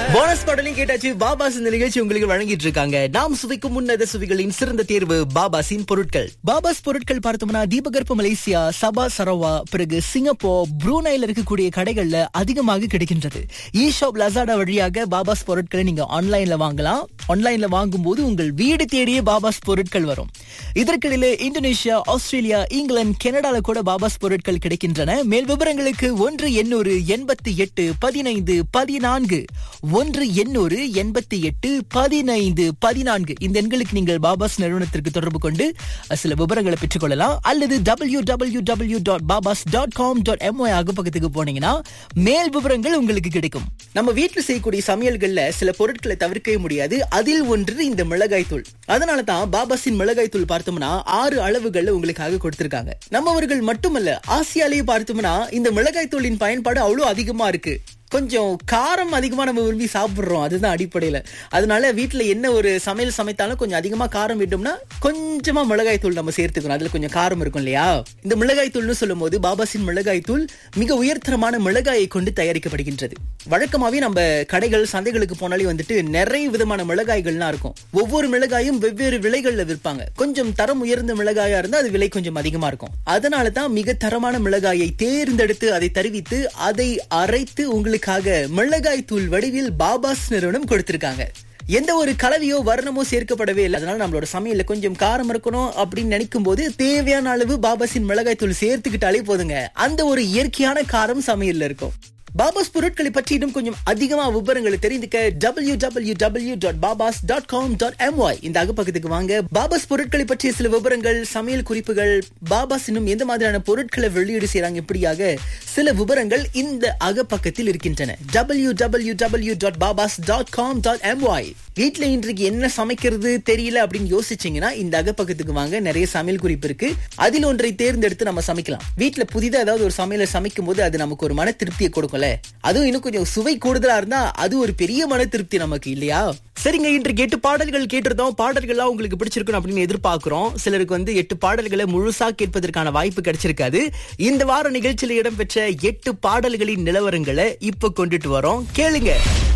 bonus பாடலையும் கேட்டாச்சு பாபாஸ் இந்த நிகழ்ச்சி உங்களுக்கு வழங்கிட்டு இருக்காங்க நாம் சுவைக்கும் முன்னத சுவைகளின் சிறந்த தேர்வு பாபாஸின் பொருட்கள் பாபாஸ் பொருட்கள் பார்த்தோம்னா தீபகற்ப மலேசியா சபா சரவா பிறகு சிங்கப்பூர் ப்ரூனைல இருக்கக்கூடிய கடைகள்ல அதிகமாக கிடைக்கின்றது இ ஷாப் லசாடா வழியாக பாபாஸ் பொருட்களை நீங்க ஆன்லைன்ல வாங்கலாம் ஆன்லைன்ல வாங்கும்போது உங்கள் வீடு தேடியே பாபாஸ் பொருட்கள் வரும் இதற்கிடையில இந்தோனேஷியா ஆஸ்திரேலியா இங்கிலாந்து கனடால கூட பாபாஸ் பொருட்கள் கிடைக்கின்றன மேல் விவரங்களுக்கு ஒன்று எண்ணூறு எண்பத்தி எட்டு பதினைந்து பதினான்கு ஒன்று எண்ணூறு எண்பத்தி எட்டு பதினைந்து பதினான்கு இந்த எண்களுக்கு நீங்கள் பாபாஸ் நிறுவனத்திற்கு தொடர்பு கொண்டு சில விவரங்களை பெற்றுக்கொள்ளலாம் அல்லது W W W dot Babas dot com dot MY அகப்பக்கத்துக்கு போனீங்கன்னா மேல் விவரங்கள் உங்களுக்கு கிடைக்கும் நம்ம வீட்டில் செய்யக்கூடிய சமையல்கள்ல சில பொருட்களை தவிர்க்கவே முடியாது அதில் ஒன்று இந்த மிளகாய் தூள் அதனால தான் பாபாஸின் மிளகாய் தூள் பார்த்தோம்னா ஆறு அளவுகள்ல உங்களுக்காக கொடுத்திருக்காங்க நம்மவர்கள் மட்டுமல்ல ஆசியாலேயே பார்த்தோம்னா இந்த மிளகாய் தூளின் பயன்பாடு அவ்வளவு அதிகமா இருக்கு கொஞ்சம் காரம் அதிகமா நம்ம விரும்பி சாப்பிடுறோம் அதுதான் அடிப்படையில அதனால வீட்டுல என்ன ஒரு சமையல் சமைத்தாலும் கொஞ்சம் அதிகமா காரம் விட்டோம்னா கொஞ்சமா மிளகாய் தூள் நம்ம சேர்த்துக்கணும் அதுல கொஞ்சம் காரம் இருக்கும் இல்லையா இந்த மிளகாய் தூள்னு சொல்லும் போது பாபாசின் மிளகாய் தூள் மிக உயர்தரமான மிளகாயை கொண்டு தயாரிக்கப்படுகின்றது வழக்கமாவே நம்ம கடைகள் சந்தைகளுக்கு போனாலே வந்துட்டு நிறைய விதமான மிளகாய்கள்லாம் இருக்கும் ஒவ்வொரு மிளகாயும் வெவ்வேறு விலைகள்ல விற்பாங்க கொஞ்சம் தரம் உயர்ந்த மிளகாயா இருந்தா அது விலை கொஞ்சம் அதிகமா இருக்கும் அதனால தான் மிக தரமான மிளகாயை தேர்ந்தெடுத்து அதை தருவித்து அதை அரைத்து உங்களுக்காக மிளகாய் தூள் வடிவில் பாபாஸ் நிறுவனம் கொடுத்திருக்காங்க எந்த ஒரு கலவையோ வர்ணமோ சேர்க்கப்படவே இல்லை அதனால நம்மளோட சமையல்ல கொஞ்சம் காரம் இருக்கணும் அப்படின்னு நினைக்கும் போது தேவையான அளவு பாபாஸின் மிளகாய் தூள் சேர்த்துக்கிட்டாலே போதுங்க அந்த ஒரு இயற்கையான காரம் சமையல்ல இருக்கும் பாபாஸ் பொருட்களை பற்றி இன்னும் கொஞ்சம் அதிகமா விவரங்களை தெரிந்துக்க W W W dot Babas dot com dot MY இந்த அகப்பக்கத்துக்கு வாங்க பாபாஸ் பொருட்களை பற்றிய சில விவரங்கள் சமையல் குறிப்புகள் பாபாஸ் இன்னும் எந்த மாதிரியான பொருட்களை வெளியீடு செய்யறாங்க இப்படியாக சில விவரங்கள் இந்த அகப்பக்கத்தில் இருக்கின்றன W W W dot Babas dot com dot MY வீட்டுல இன்றைக்கு என்ன சமைக்கிறது தெரியல அப்படின்னு யோசிச்சீங்கன்னா இந்த அகப்பக்கத்துக்கு வாங்க நிறைய சமையல் குறிப்பு இருக்கு அதில் ஒன்றை தேர்ந்தெடுத்து நம்ம சமைக்கலாம் வீட்டுல புதிதா ஏதாவது ஒரு சமையலை சமைக்கும் போது அது நமக்கு ஒரு மன திருப்தியை கொடுக்கும்ல அதுவும் இன்னும் கொஞ்சம் சுவை கூடுதலா இருந்தா அது ஒரு பெரிய மன திருப்தி நமக்கு இல்லையா சரிங்க இன்றைக்கு எட்டு பாடல்கள் கேட்டிருந்தோம் பாடல்கள்லாம் உங்களுக்கு பிடிச்சிருக்கும் அப்படின்னு எதிர்பார்க்கிறோம் சிலருக்கு வந்து எட்டு பாடல்களை முழுசா கேட்பதற்கான வாய்ப்பு கிடைச்சிருக்காது இந்த வார நிகழ்ச்சியில் இடம்பெற்ற எட்டு பாடல்களின் நிலவரங்களை இப்ப கொண்டுட்டு வரோம் கேளுங்க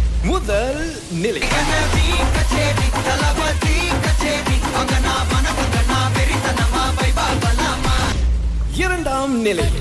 முதல் நிலை இரண்டாம் நிலை